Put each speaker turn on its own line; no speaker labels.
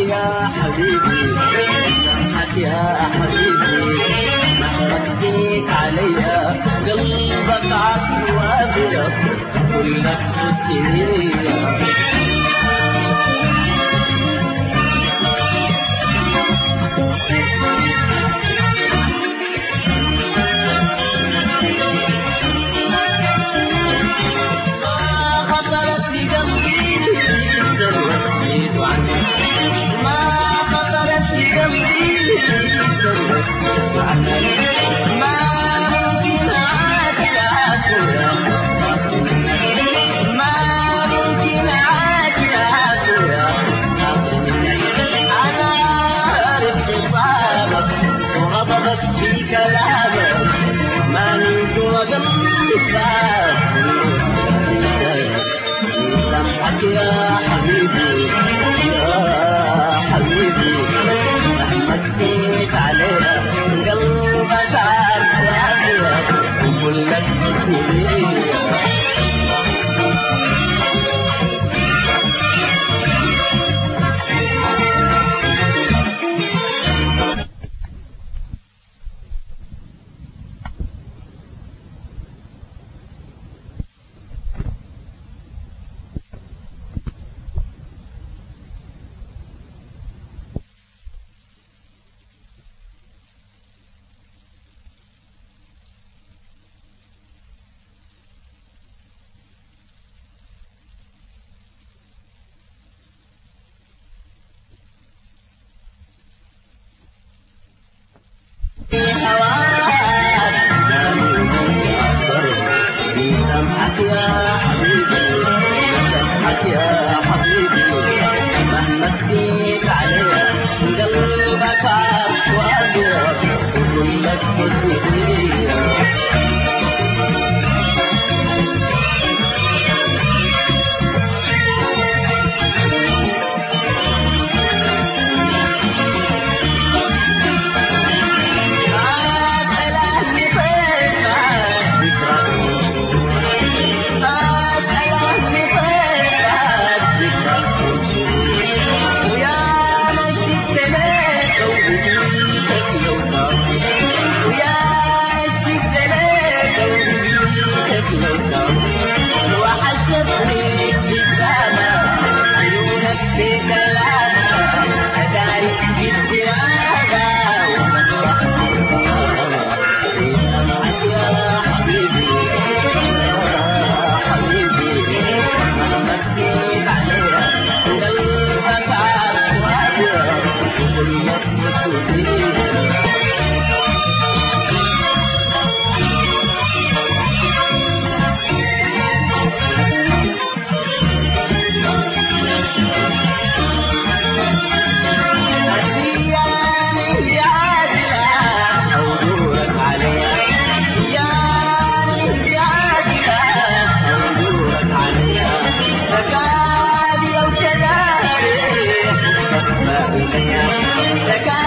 يا حبيبي سامحك يا حبيبي مهما تجيك عليا قلبك عفو وابيض كلك تسير ما خطرت لقلبي ذرة تزيد عنك ما خطرت لقلبي ذرة تزيد عنك ما ممكن عاد يا ما ممكن عاد يا أنا عارف خطابك وغضبك في كلامك ما ننسى قلبك سامحك يا حبيبي يا حبيبي مهما جيت عليها قلبك عارف وابيض وكلك مسؤولية سامحك يا حبيبي سامحك يا حبيبي مهما تزيد عليا قلبك عارف وابيض وكلك مسؤولية وحشتني ابتسامة عيونك في كلامك أداري بالزيادة سامحك يا حبيبي يا حبيبي مهما تزيد عليا قلبك عارف وابيض وكلك مسؤولية لك